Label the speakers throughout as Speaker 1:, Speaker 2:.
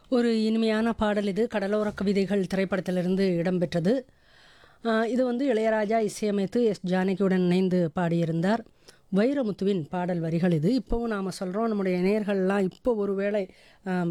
Speaker 1: ஒரு இனிமையான பாடல் இது கடலோர கவிதைகள் திரைப்படத்திலிருந்து இடம்பெற்றது ஆஹ் இது வந்து இளையராஜா இசையமைத்து எஸ் ஜானகியுடன் இணைந்து பாடியிருந்தார் வைரமுத்துவின் பாடல் வரிகள் இது இப்போவும் நாம் சொல்கிறோம் நம்முடைய நேயர்கள்லாம் இப்போ ஒருவேளை ஆம்,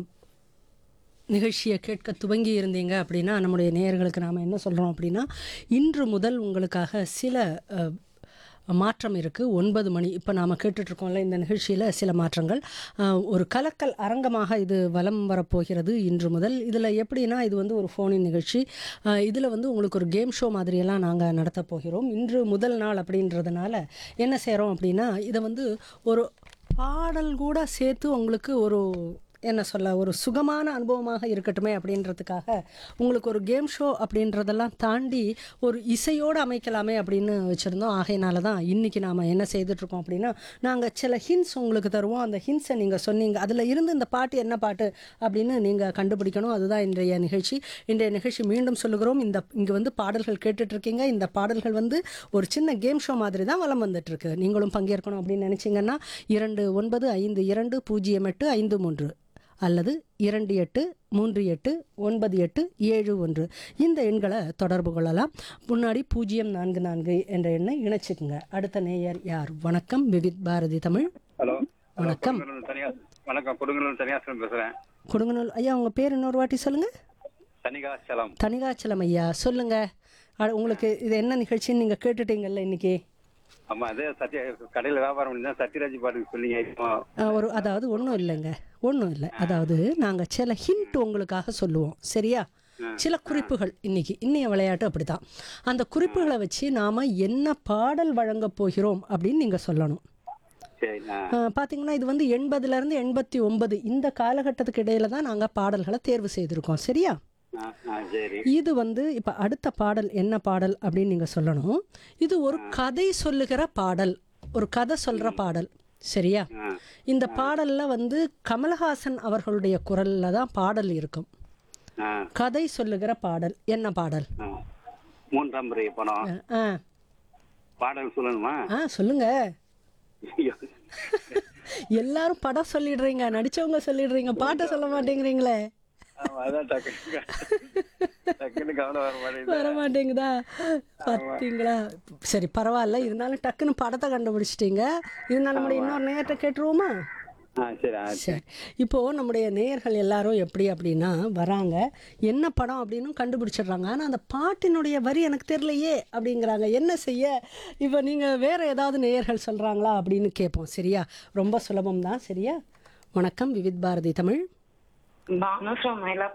Speaker 1: நிகழ்ச்சியை கேட்க துவங்கி இருந்தீங்க அப்படின்னா நம்முடைய நேயர்களுக்கு நாம் என்ன சொல்கிறோம் அப்படின்னா இன்று முதல் உங்களுக்காக சில அஹ், மாற்றம் இருக்குது ஒன்பது மணி இப்போ நாம் கேட்டுட்ருக்கோம்ல இந்த நிகழ்ச்சியில் சில மாற்றங்கள் அஹ், ஒரு கலக்கல் அரங்கமாக இது வலம் வரப்போகிறது இன்று முதல் இதில் எப்படின்னா இது வந்து ஒரு ஃபோனின் நிகழ்ச்சி இதில் வந்து உங்களுக்கு ஒரு கேம் ஷோ மாதிரியெல்லாம் நாங்கள் நடத்த போகிறோம் இன்று முதல் நாள் அப்படின்றதுனால என்ன செய்கிறோம் அப்படின்னா இதை வந்து ஒரு பாடல் கூட சேர்த்து உங்களுக்கு ஒரு என்ன சொல்ல ஒரு சுகமான அனுபவமாக இருக்கட்டுமே அப்படின்றதுக்காக உங்களுக்கு ஒரு கேம் ஷோ அப்படின்றதெல்லாம் தாண்டி ஒரு இசையோடு அமைக்கலாமே அப்படின்னு வச்சுருந்தோம் ஆகையினால தான் இன்றைக்கி நாம் என்ன செய்துட்ருக்கோம் அப்படின்னா நாங்கள் சில ஹின்ஸ் உங்களுக்கு தருவோம் அந்த ஹின்ஸை நீங்கள் சொன்னீங்க அதில் இருந்து இந்த பாட்டு என்ன பாட்டு அப்படின்னு நீங்கள் கண்டுபிடிக்கணும் அதுதான் இன்றைய நிகழ்ச்சி இன்றைய நிகழ்ச்சி மீண்டும் சொல்லுகிறோம் இந்த இங்கே வந்து பாடல்கள் கேட்டுட்ருக்கீங்க இந்த பாடல்கள் வந்து ஒரு சின்ன கேம் ஷோ மாதிரி தான் வலம் வந்துட்டுருக்கு நீங்களும் பங்கேற்கணும் அப்படின்னு நினச்சிங்கன்னா இரண்டு ஒன்பது ஐந்து இரண்டு பூஜ்ஜியம் எட்டு ஐந்து மூன்று அல்லது இரண்டு எட்டு மூன்று எட்டு ஒன்பது எட்டு ஏழு ஒன்று இந்த எண்களை தொடர்பு கொள்ளலாம் முன்னாடி பூஜ்ஜியம் நான்கு நான்கு என்ற எண்ணை இணைச்சிக்கோங்க அடுத்த நேயர் யார் வணக்கம் விவித் பாரதி தமிழ்
Speaker 2: ஹலோ
Speaker 1: வணக்கம்.
Speaker 2: கொடுங்கலூர் தனியா வணக்கம் கொடுங்கலூர் தனியாசலம் பேசுறேன்
Speaker 1: கொடுங்கனூர் ஐயா உங்கள் பேர் இன்னொரு வாட்டி சொல்லுங்கள்
Speaker 2: தனிகாசலம்
Speaker 1: தனிகாச்சலம் ஐயா சொல்லுங்கள் அ- உங்களுக்கு இது என்ன நிகழ்ச்சின்னு நீங்கள் கேட்டுட்டீங்கல்ல இன்னைக்கு
Speaker 2: ஆமா அதே சத்ய கடையில வியாபாரம் பண்ணி தான் சத்யராஜ் பாட்டுக்கு சொன்னீங்க இப்போ
Speaker 1: அஹ், ஒரு அதாவது ஒன்றும் இல்லைங்க ஒன்றும் இல்லை அதாவது நாங்கள் சில ஹிண்ட் உங்களுக்காக சொல்லுவோம் சரியா சில குறிப்புகள் இன்னைக்கு இன்னைய விளையாட்டு அப்படிதான் அந்த குறிப்புகளை வச்சு நாம் என்ன பாடல் வழங்கப் போகிறோம் அப்படின்னு நீங்கள் சொல்லணும்
Speaker 2: சரி ஆ
Speaker 1: அஹ், பார்த்தீங்கன்னா இது வந்து எண்பதுலேருந்து எண்பத்தி ஒன்பது இந்த காலகட்டத்துக்கு இடையில தான் நாங்கள் பாடல்களை தேர்வு செய்திருக்கோம் சரியா
Speaker 2: ஆ, ஆ சரி
Speaker 1: இது வந்து இப்போ அடுத்த பாடல் என்ன பாடல் அப்படின்னு நீங்கள் சொல்லணும் இது ஒரு கதை சொல்லுகிற பாடல் ஒரு கதை சொல்கிற பாடல் சரியா
Speaker 2: ஆ
Speaker 1: இந்த பாடல்ல வந்து கமலஹாசன் அவர்களுடைய குரல்ல தான் பாடல் இருக்கும்
Speaker 2: ஆ
Speaker 1: கதை சொல்லுகிற பாடல் என்ன பாடல்
Speaker 2: ஆ மூன்றாம் முறை பணம்
Speaker 1: ஆ
Speaker 2: பாடல் சொல்லணுமா
Speaker 1: ஆ சொல்லுங்க
Speaker 2: ஐயோ.
Speaker 1: எல்லாரும் படம் சொல்லிடுறீங்க நடிச்சவங்க சொல்லிடுறீங்க பாட்டை சொல்ல மாட்டேங்கிறீங்களே
Speaker 2: ஆமா, அதான் டக்குனு டக்குன்னு கவனம் வர மாட்டேங்குது
Speaker 1: வர மாட்டேங்குதா பார்த்தீங்களா சரி பரவாயில்ல இருந்தாலும் டக்குன்னு படத்தை கண்டுபிடிச்சிட்டீங்க இருந்தாலும் நம்முடைய இன்னொரு நேரத்தை கேட்டுருவோமா
Speaker 2: ஆ சரி ஆ
Speaker 1: சரி இப்போ நம்முடைய நேயர்கள் எல்லாரும் எப்படி அப்படின்னா வராங்க என்ன படம் அப்படின்னு கண்டுபிடிச்சிடுறாங்க ஆனால் அந்த பாட்டினுடைய வரி எனக்கு தெரியலையே அப்படிங்கிறாங்க என்ன செய்ய இப்போ நீங்கள் வேற ஏதாவது நேயர்கள் சொல்கிறாங்களா அப்படின்னு கேட்போம் சரியா ரொம்ப சுலபம் தான் சரியா வணக்கம் விவித் பாரதி தமிழ்
Speaker 3: பானு ஃப்ரம் மயிலா